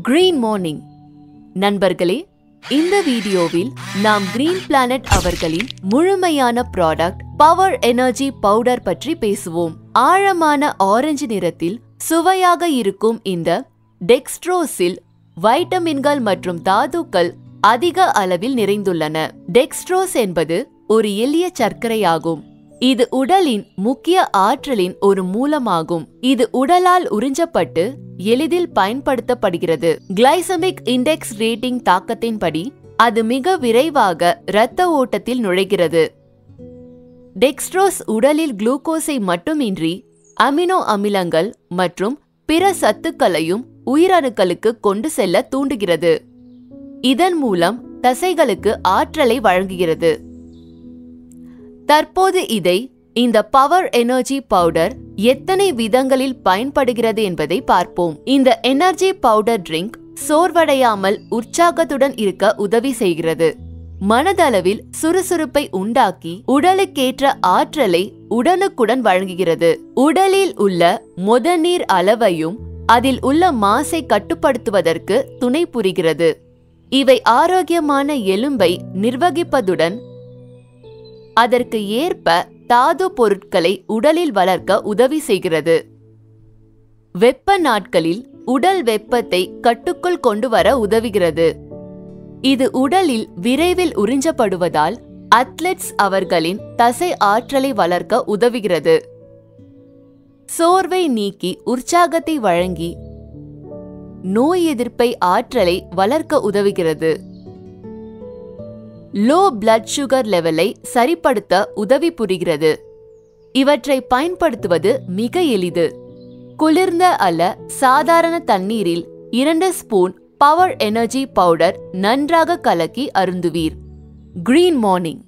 green morning நண்பர்களே இந்த வீடியோவில் நாம் கிரீன் பிளானட் அவர்களின் முழுமையான ப்ராடக்ட் பவர் எனர்ஜி பவுடர் பற்றி பேசுவோம் ஆழமான ஆரஞ்சு நிறத்தில் சுவையாக இருக்கும் இந்த டெக்ஸ்ட்ரோஸில் வைட்டமின்கள் மற்றும் தாதுக்கள் அதிக அளவில் நிறைந்துள்ளன டெக்ஸ்ட்ரோஸ் என்பது ஒரு எளிய சர்க்கரையாகும் இது உடலின் முக்கிய ஆற்றலின் ஒரு மூலமாகும் இது உடலால் உறிஞ்சப்பட்டு எளிதில் பயன்படுத்தப்படுகிறது கிளைசமிக் இண்டெக்ஸ் ரேட்டிங் தாக்கத்தின்படி அது மிக விரைவாக இரத்த ஓட்டத்தில் நுழைகிறது டெக்ஸ்ட்ரோஸ் உடலில் குளுக்கோஸை மட்டுமின்றி அமினோ அமிலங்கள் மற்றும் பிற சத்துக்களையும் உயிரணுக்களுக்கு கொண்டு செல்ல தூண்டுகிறது இதன் மூலம் தசைகளுக்கு ஆற்றலை வழங்குகிறது தற்போது இதை இந்த பவர் எனர்ஜி பவுடர் எத்தனை விதங்களில் பயன்படுகிறது என்பதை பார்ப்போம் இந்த எனர்ஜி பவுடர் ட்ரிங்க் சோர்வடையாமல் உற்சாகத்துடன் இருக்க உதவி செய்கிறது மனதளவில் சுறுசுறுப்பை உண்டாக்கி உடலுக்கேற்ற ஆற்றலை உடனுக்குடன் வழங்குகிறது உடலில் உள்ள முதநீர் அளவையும் அதில் உள்ள மாசை கட்டுப்படுத்துவதற்கு துணை புரிகிறது இவை ஆரோக்கியமான எலும்பை நிர்வகிப்பதுடன் அதற்கு ஏற்ப தாது பொருட்களை உடலில் வளர்க்க உதவி செய்கிறது வெப்ப நாட்களில் உடல் வெப்பத்தை கட்டுக்குள் கொண்டு வர உதவுகிறது இது உடலில் விரைவில் உறிஞ்சப்படுவதால் அத்லெட்ஸ் அவர்களின் தசை ஆற்றலை வளர்க்க உதவுகிறது சோர்வை நீக்கி உற்சாகத்தை வழங்கி நோய் எதிர்ப்பை ஆற்றலை வளர்க்க உதவுகிறது லோ பிளட் சுகர் லெவலை சரிப்படுத்த உதவி புரிகிறது இவற்றை பயன்படுத்துவது மிக எளிது குளிர்ந்த அல்ல சாதாரண தண்ணீரில் இரண்டு ஸ்பூன் பவர் எனர்ஜி பவுடர் நன்றாக கலக்கி அருந்துவீர் கிரீன் மார்னிங்